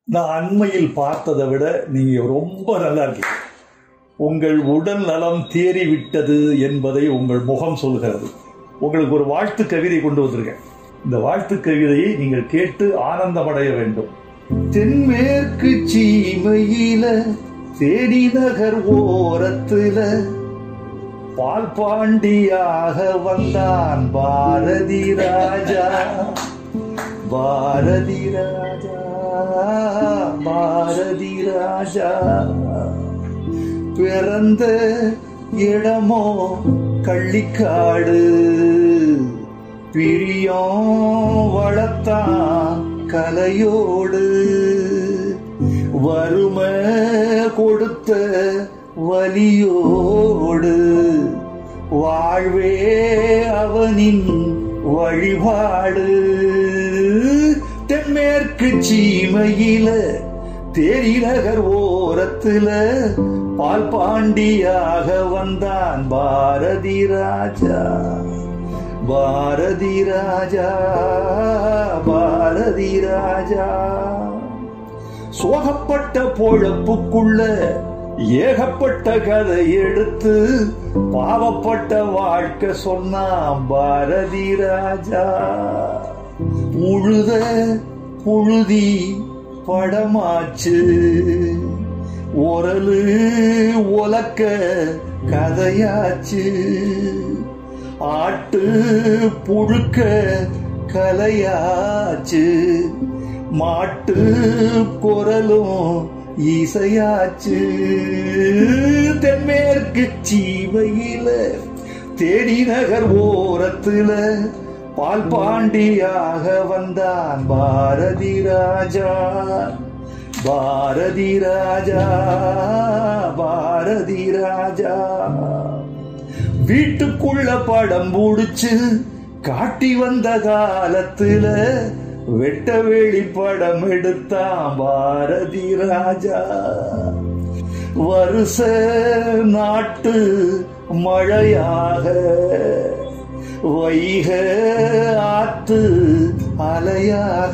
நான் அண்மையில் பார்த்ததை விட நீங்க ரொம்ப நல்லா இருக்கீங்க உங்கள் உடல் நலம் தேறிவிட்டது என்பதை உங்கள் முகம் சொல்கிறது உங்களுக்கு ஒரு வாழ்த்து கவிதை கொண்டு வந்திருக்கேன் இந்த வாழ்த்து கவிதையை நீங்கள் கேட்டு ஆனந்தமடைய வேண்டும் தென்மேற்கு சீமையில தேடி நகர் ஓரத்துல பால் பாண்டியாக வந்தான் பாரதி ராஜா பாரதி ராஜா பாரதி ராஜா பிறந்த இடமோ கள்ளிக்காடு பிரியம் வளர்த்தான் கலையோடு வறுமை கொடுத்த வலியோடு வாழ்வே அவனின் வழிபாடு தென்மேற்கு சீமையில தேரிநகர் ஓரத்துல பால் பாண்டியாக வந்தான் பாரதி ராஜா பாரதி ராஜா பாரதி ராஜா சோகப்பட்ட பொழப்புக்குள்ள ஏகப்பட்ட கதை எடுத்து பாவப்பட்ட வாழ்க்கை சொன்னான் பாரதி ராஜா உழுத புழுதி படமாச்சு ஒரலு ஒலக்க கதையாச்சு ஆட்டு புழுக்க கலையாச்சு மாட்டு குரலும் இசையாச்சு தென்மேற்கு சீவையில தேடி நகர் ஓரத்துல பால் பாண்டியாக வந்தான் பாரதி ராஜா பாரதி ராஜா பாரதி ராஜா வீட்டுக்குள்ள படம் முடிச்சு காட்டி வந்த காலத்துல வெட்ட வெளி படம் எடுத்தான் பாரதி ராஜா வருஷ நாட்டு மழையாக வைக ஆத்து அலையாக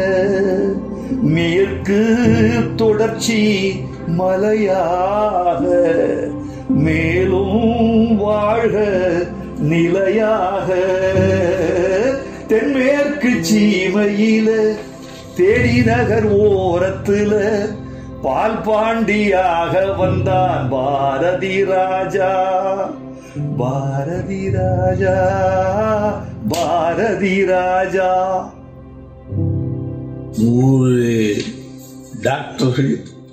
மேற்கு தொடர்ச்சி மலையாக மேலும் வாழ்க நிலையாக தென்மேற்கு சீமையில தேடி நகர் ஓரத்துல பால் பாண்டியாக வந்தான் பாரதி ராஜா பாரதி ராஜா பாரதி ராஜா நூறு டாக்டர்கள்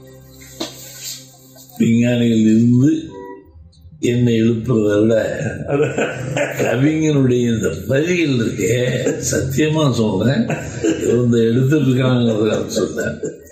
விஞ்ஞானிகள் இருந்து என்னை எழுப்புறதை விட கவிஞனுடைய இந்த வரிகள் இருக்கே சத்தியமா சொல்றேன் இவங்க எடுத்துட்டு இருக்காங்கிறதுக்காக சொல்றேன்